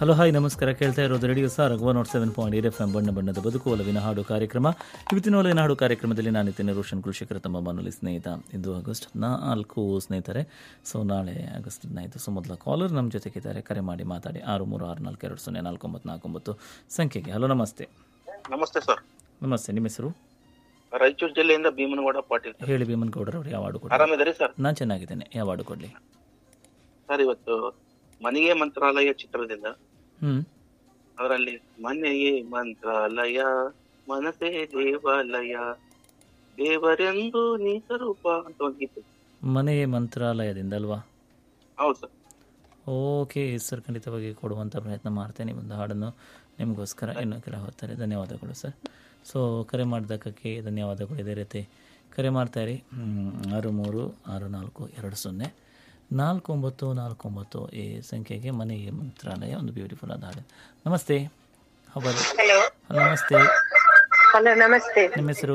Hello hi ನಮಸ್ಕಾರ ಕೇಳ್ತಾ ಇರೋದು ರೇಡಿಯೋ ಸಾರ್ one naught seven point eight F M ಬಣ್ಣ ಬಣ್ಣದ ಬದುಕು ಒಲವಿನ ಹಾಡು ಕಾರ್ಯಕ್ರಮ ಇವತ್ತಿನ ಒಲವಿನ ಹಾಡು ಕಾರ್ಯಕ್ರಮದಲ್ಲಿ ನಾನಿದ್ದೇನೆ ರೋಷನ್ ಕುಲಶೇಖರ ತಮ್ಮ ಬಾನುಲಿ ಸ್ನೇಹಿತ ಇದು ಆಗಸ್ಟ್ ನಾಲ್ಕು ಸ್ನೇಹಿತರೆ ಸೊ ನಾಳೆ ಆಗಸ್ಟ್ ಹದಿನೈದು ಸೊ ಮೊದಲ ಕಾಲರ್ ನಮ್ಮ ಜೊತೆಗಿದ್ದಾರೆ ಕರೆ ಮಾಡಿ ಮಾತಾಡಿ ಆರು ಮೂರು ಆರು ನಾಲ್ಕು ಎರಡು ಸೊನ್ನೆ ನಾಲ್ಕು ಒಂಬತ್ತು ನಾಲ್ಕು ಒಂಬತ್ತು ಸಂಖ್ಯೆಗೆ ಹಲೋ ನಮಸ್ತೆ ನಮಸ್ತೆ ಸರ್ ನಮಸ್ತೆ ನಿಮ್ಮ ಹೆಸರು ರಾಯಚೂರು ಜಿಲ್ಲೆಯಿಂದ ಭೀಮನಗೌಡ ಪಾಟೀಲ್ ಸರ್. ಹೇಳಿ ಭೀಮನ್ ಗೌಡರ್ ಅವರು ಯಾವ ಹಾಡು ಕೊಡಲಿ ಆರಾಮಿದ್ದೀರಿ ಸರ್ ನಾನು ಚೆನ್ನಾಗಿದ್ದೇನೆ ಯಾವ ಹಾಡು ಕೊಡಲಿ ಸರ್ ಇವತ್ತು ಮನೆಗೆ ಮಂತ್ರಾಲಯ ಚಿತ್ರದಿಂದ ಹ್ಞೂ ಅದರಲ್ಲಿ ಮನೆಯೇ ಮಂತ್ರಾಲಯ ಮನಸೇ ದೇವಾಲಯ ದೇವರೆಂದು ನೀ ಸ್ವರೂಪ ಅಂತ ಒಂದು ಗೀತೆ ಮನೆಯೇ ಮಂತ್ರಾಲಯದಿಂದ ಅಲ್ವಾ ಹೌದು ಸರ್ ಓಕೆ ಸರ್ ಖಂಡಿತವಾಗಿ ಕೊಡುವಂಥ ಪ್ರಯತ್ನ ಮಾಡ್ತೇನೆ ಒಂದು ಹಾಡನ್ನು ನಿಮಗೋಸ್ಕರ ಇನ್ನು ಕೆಲ ಹೊತ್ತಾರೆ ಧನ್ಯವಾದಗಳು ಸರ್ ಸೊ ಕರೆ ಮಾಡಿದ್ದಕ್ಕೆ ಧನ್ಯವಾದಗಳು ಇದೇ ರೀತಿ ಕರೆ ಮಾಡ್ತಾಯಿರಿ ಆರು ಮೂರು ಆರು ನಾಲ್ಕು ಎರಡು ಸೊನ್ನೆ ನಾಲ್ಕು ಒಂಬತ್ತು ನಾಲ್ಕು ಒಂಬತ್ತು ಈ ಸಂಖ್ಯೆಗೆ ಮನೆಗೆ ಮಂತ್ರಾಲಯ ಒಂದು ಬ್ಯೂಟಿಫುಲ್ ಆದ ಹಾಡು ನಮಸ್ತೆ ಹೌದು ಹಲೋ ನಮಸ್ತೆ ಹಲೋ ನಮಸ್ತೆ ನಿಮ್ಮ ಹೆಸರು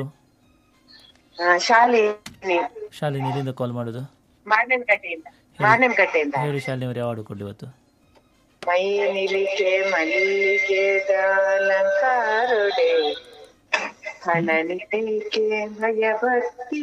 ಆ, ಶಾಲಿನಿ ಶಾಲಿನಿ ಇಲ್ಲಿಂದ ಕಾಲ್ ಮಾಡೋದು ಮಾರ್ನೆಂಕಟ್ಟೆಯಿಂದ ಮಾರ್ನೆಂಕಟ್ಟೆಯಿಂದ ಹೇಳಿ ಶಾಲಿನಿ ಅವ್ರು ಯಾವ ಹಾಡು ಕೊಡಲಿ ಇವತ್ತು ಮೈ ನಿಲಿಕೆ ಮಲ್ಲಿಗೆದ ಅಲಂಕಾರೊಡೆ ಹಣ ನಿಲಿಕೆ ಭಯಭಕ್ತಿ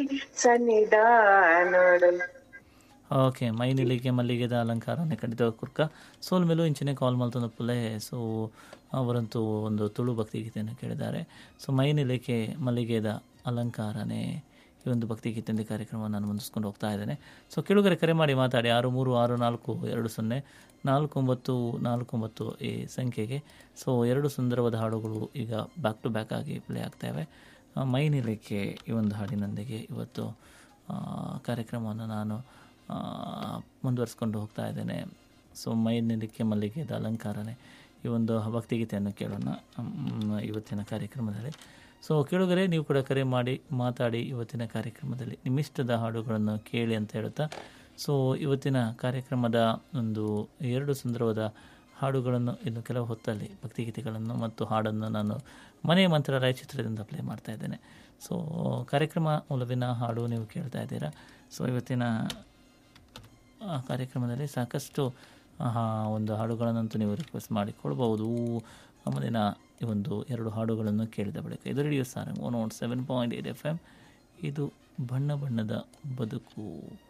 ಸನ್ನಿಧಾನೊಡು ಓಕೆ ಮೈ ನಿಲಿಗೆ ಮಲ್ಲಿಗೆದ ಅಲಂಕಾರನೇ ಖಂಡಿತ ಕುರ್ಕ ಸೋಲ್ ಮೇಲೂ ಇಂಚಿನ ಕಾಲ್ ಮಲ್ತೊಂದು ಪುಲೆ ಸೊ ಅವರಂತೂ ಒಂದು ತುಳು ಭಕ್ತಿ ಗೀತೆಯನ್ನು ಕೇಳಿದ್ದಾರೆ ಸೊ ಮೈ ನಿಲಿಕೆ ಮಲ್ಲಿಗೆದ ಅಲಂಕಾರನೇ ಈ ಒಂದು ಭಕ್ತಿ ಗೀತೆಯಿಂದ ಕಾರ್ಯಕ್ರಮವನ್ನು ನಾನು ಮುಂದಿಸ್ಕೊಂಡು ಹೋಗ್ತಾ ಇದ್ದೇನೆ ಸೊ ಕೆಳಗರೆ ಕರೆ ಮಾಡಿ ಮಾತಾಡಿ ಆರು ಮೂರು ಆರು ನಾಲ್ಕು ಎರಡು ಸೊನ್ನೆ ನಾಲ್ಕು ಒಂಬತ್ತು ನಾಲ್ಕು ಒಂಬತ್ತು ಈ ಸಂಖ್ಯೆಗೆ ಸೊ ಎರಡು ಸುಂದರವಾದ ಹಾಡುಗಳು ಈಗ ಬ್ಯಾಕ್ ಟು ಬ್ಯಾಕ್ ಆಗಿ ಪ್ಲೇ ಆಗ್ತಾಯಿವೆ ಆ, ಮೈ ನಿಲಿಕೆ ಈ ಒಂದು ಹಾಡಿನೊಂದಿಗೆ ಇವತ್ತು ಆ, ಕಾರ್ಯಕ್ರಮವನ್ನು ನಾನು ಆ, ಮುಂದುವರಿಸ್ಕೊಂಡು ಹೋಗ್ತಾ ಇದ್ದೇನೆ ಸೊ ಮೈ ನಿಲಿಕೆ ಮಲ್ಲಿಗೆದ ಅಲಂಕಾರನೇ ಈ ಒಂದು ಭಕ್ತಿಗೀತೆಯನ್ನು ಕೇಳೋಣ ಮ್, ಇವತ್ತಿನ ಕಾರ್ಯಕ್ರಮದಲ್ಲಿ ಸೊ ಕೇಳುಗರೆ ನೀವು ಕೂಡ ಕರೆ ಮಾಡಿ ಮಾತಾಡಿ ಇವತ್ತಿನ ಕಾರ್ಯಕ್ರಮದಲ್ಲಿ ನಿಮ್ಮಿಷ್ಟದ ಹಾಡುಗಳನ್ನು ಕೇಳಿ ಅಂತ ಹೇಳ್ತಾ ಸೊ ಇವತ್ತಿನ ಕಾರ್ಯಕ್ರಮದ ಒಂದು ಎರಡು ಸುಂದರವಾದ ಹಾಡುಗಳನ್ನು ಇನ್ನು ಕೆಲವು ಹೊತ್ತಲ್ಲಿ ಭಕ್ತಿಗೀತೆಗಳನ್ನು ಮತ್ತು ಹಾಡನ್ನು ನಾನು ಮನೆ ಮಂತ್ರಾಲಯ ಚಿತ್ರದಿಂದ ಪ್ಲೇ ಮಾಡ್ತಾ ಇದ್ದೇನೆ ಸೊ ಕಾರ್ಯಕ್ರಮ ಒಲವಿನ ಹಾಡು ನೀವು ಕೇಳ್ತಾ ಇದ್ದೀರಾ ಸೊ ಇವತ್ತಿನ ಆ ಕಾರ್ಯಕ್ರಮದಲ್ಲಿ ಸಾಕಷ್ಟು ಆ, ಒಂದು ಹಾಡುಗಳನ್ನಂತೂ ನೀವು ರಿಕ್ವೆಸ್ಟ್ ಮಾಡಿಕೊಳ್ಬಹುದು ಮುಂದಿನ ಈ ಒಂದು ಎರಡು ಹಾಡುಗಳನ್ನು ಕೇಳಿದ ಬಳಿಕ ಇದು radio Sarang one one seven point eight F M ಇದು ಬಣ್ಣ ಬಣ್ಣದ ಬದುಕು